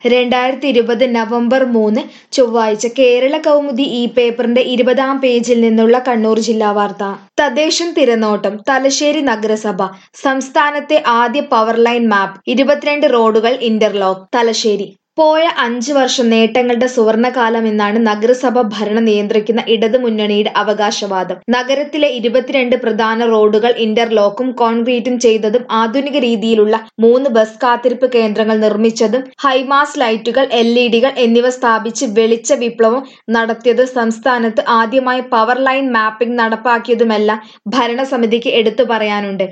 രണ്ടായിരത്തി ഇരുപത് നവംബർ മൂന്ന് ചൊവ്വാഴ്ച കേരള കൗമുദി ഈ പേപ്പറിന്റെ ഇരുപതാം പേജിൽ നിന്നുള്ള കണ്ണൂർ ജില്ലാ വാർത്ത തദ്ദേശം തിരനോട്ടം തലശ്ശേരി നഗരസഭ സംസ്ഥാനത്തെ ആദ്യ പവർ ലൈൻ മാപ്പ് ഇരുപത്തിരണ്ട് റോഡുകൾ ഇന്റർലോക്ക് തലശ്ശേരി പോയ അഞ്ച് വർഷം നേട്ടങ്ങളുടെ സുവർണകാലം എന്നാണ് നഗരസഭ ഭരണം നിയന്ത്രിക്കുന്ന ഇടതു മുന്നണിയുടെ അവകാശവാദം നഗരത്തിലെ ഇരുപത്തിരണ്ട് പ്രധാന റോഡുകൾ ഇന്റർലോക്കും കോൺക്രീറ്റും ചെയ്തതും ആധുനിക രീതിയിലുള്ള മൂന്ന് ബസ് കാത്തിരിപ്പ് കേന്ദ്രങ്ങൾ നിർമ്മിച്ചതും ഹൈമാസ് ലൈറ്റുകൾ എൽ ഇ ഡികൾ എന്നിവ സ്ഥാപിച്ച് വെളിച്ച വിപ്ലവം നടത്തിയത് സംസ്ഥാനത്ത് ആദ്യമായി പവർ ലൈൻ മാപ്പിംഗ് നടപ്പാക്കിയതുമെല്ലാം ഭരണസമിതിക്ക് എടുത്തു പറയാനുണ്ട്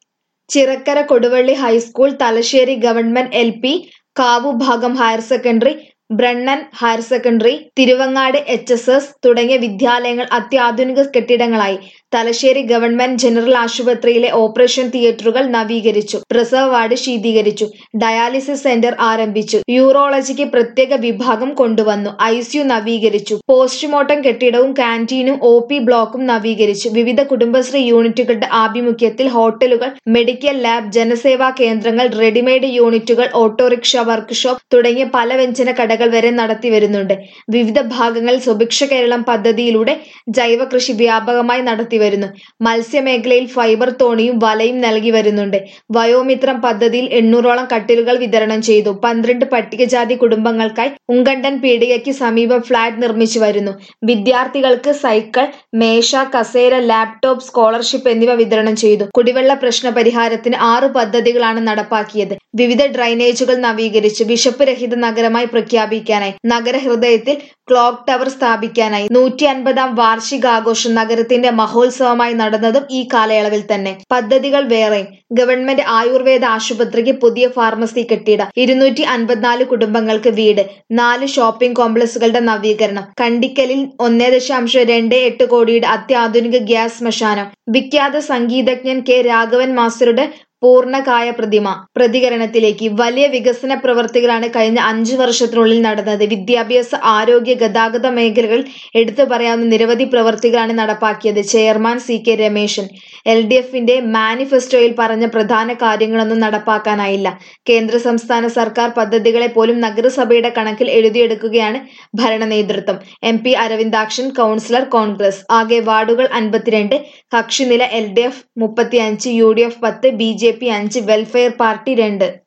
Chirakkara Koduvally high school Thalassery government L P Kavumbhagam higher secondary Brennen higher secondary Thiruvangad H S S തുടങ്ങിയ വിദ്യാലയങ്ങൾ അത്യാധുനിക കെട്ടിടങ്ങളായി തലശ്ശേരി ഗവൺമെന്റ് ജനറൽ ആശുപത്രിയിലെ ഓപ്പറേഷൻ തിയേറ്ററുകൾ നവീകരിച്ചു പ്രസവ വാർഡ് ശീതീകരിച്ചു ഡയാലിസിസ് സെന്റർ ആരംഭിച്ചു യൂറോളജിക്ക് പ്രത്യേക വിഭാഗം കൊണ്ടുവന്നു ഐസിയു നവീകരിച്ചു പോസ്റ്റ്മോർട്ടം കെട്ടിടവും കാന്റീനും ഒ പി ബ്ലോക്കും നവീകരിച്ചു വിവിധ കുടുംബശ്രീ യൂണിറ്റുകളുടെ ആഭിമുഖ്യത്തിൽ ഹോട്ടലുകൾ മെഡിക്കൽ ലാബ് ജനസേവാ കേന്ദ്രങ്ങൾ റെഡിമെയ്ഡ് യൂണിറ്റുകൾ ഓട്ടോറിക്ഷ വർക്ക്ഷോപ്പ് തുടങ്ങിയ പലവ്യഞ്ജന കടകൾ വരെ നടത്തി വരുന്നുണ്ട് വിവിധ ഭാഗങ്ങളിൽ സുഭിക്ഷ കേരളം പദ്ധതിയിലൂടെ ജൈവ കൃഷി വ്യാപകമായി നടത്തി വരുന്നു മത്സ്യമേഖലയിൽ ഫൈബർ തോണിയും വലയും നൽകി വരുന്നുണ്ട് വയോമിത്രം പദ്ധതിയിൽ എണ്ണൂറോളം കട്ടിലുകൾ വിതരണം ചെയ്തു പന്ത്രണ്ട് പട്ടികജാതി കുടുംബങ്ങൾക്കായി ഉങ്കണ്ടൻ പീടികയ്ക്ക് സമീപം ഫ്ളാറ്റ് നിർമ്മിച്ചു വരുന്നു വിദ്യാർത്ഥികൾക്ക് സൈക്കിൾ മേശ കസേര ലാപ്ടോപ്പ് സ്കോളർഷിപ്പ് എന്നിവ വിതരണം ചെയ്തു കുടിവെള്ള പ്രശ്ന പരിഹാരത്തിന് ആറ് പദ്ധതികളാണ് നടപ്പാക്കിയത് വിവിധ ഡ്രൈനേജുകൾ നവീകരിച്ചു വിശപ്പ് രഹിത നഗരമായി പ്രഖ്യാപിക്കാനായി നഗരഹൃദയത്തിൽ ക്ലോക്ക് ടവർ സ്ഥാപിക്കാനായി നൂറ്റി അൻപതാം വാർഷികാഘോഷം നഗരത്തിന്റെ മഹോത്സവമായി നടന്നതും ഈ കാലയളവിൽ തന്നെ പദ്ധതികൾ വേറെ ഗവൺമെന്റ് ആയുർവേദ ആശുപത്രിക്ക് പുതിയ ഫാർമസി കെട്ടിടം ഇരുന്നൂറ്റി അൻപത്തിനാല് കുടുംബങ്ങൾക്ക് വീട് നാല് ഷോപ്പിംഗ് കോംപ്ലക്സുകളുടെ നവീകരണം കണ്ടിക്കലിൽ ഒന്നേ ദശാംശം രണ്ട് എട്ട് കോടിയുടെ അത്യാധുനിക ഗ്യാസ് ശ്മശാനം വിഖ്യാത സംഗീതജ്ഞൻ കെ രാഘവൻ മാസ്റ്ററുടെ പൂർണ്ണകായ പ്രതിമ പ്രതികരണത്തിലേക്ക് വലിയ വികസന പ്രവർത്തികളാണ് കഴിഞ്ഞ അഞ്ചു വർഷത്തിനുള്ളിൽ നടന്നത് വിദ്യാഭ്യാസ ആരോഗ്യ ഗതാഗത മേഖലകളിൽ എടുത്തു പറയാവുന്ന നിരവധി പ്രവർത്തികളാണ് നടപ്പാക്കിയത് chairman C K Rameshan L D എഫിന്റെ മാനിഫെസ്റ്റോയിൽ പറഞ്ഞ പ്രധാന കാര്യങ്ങളൊന്നും നടപ്പാക്കാനായില്ല കേന്ദ്ര സംസ്ഥാന സർക്കാർ പദ്ധതികളെ പോലും നഗരസഭയുടെ കണക്കിൽ എഴുതിയെടുക്കുകയാണ് ഭരണ നേതൃത്വം M P Aravindakshan councillor Congress ആകെ വാർഡുകൾ അൻപത്തിരണ്ട് കക്ഷിനില എൽ ഡി എഫ് മുപ്പത്തിയഞ്ച് യു ഡി എഫ് പത്ത് ബി ജെ പി അഞ്ച് വെൽഫെയർ പാർട്ടി രണ്ട്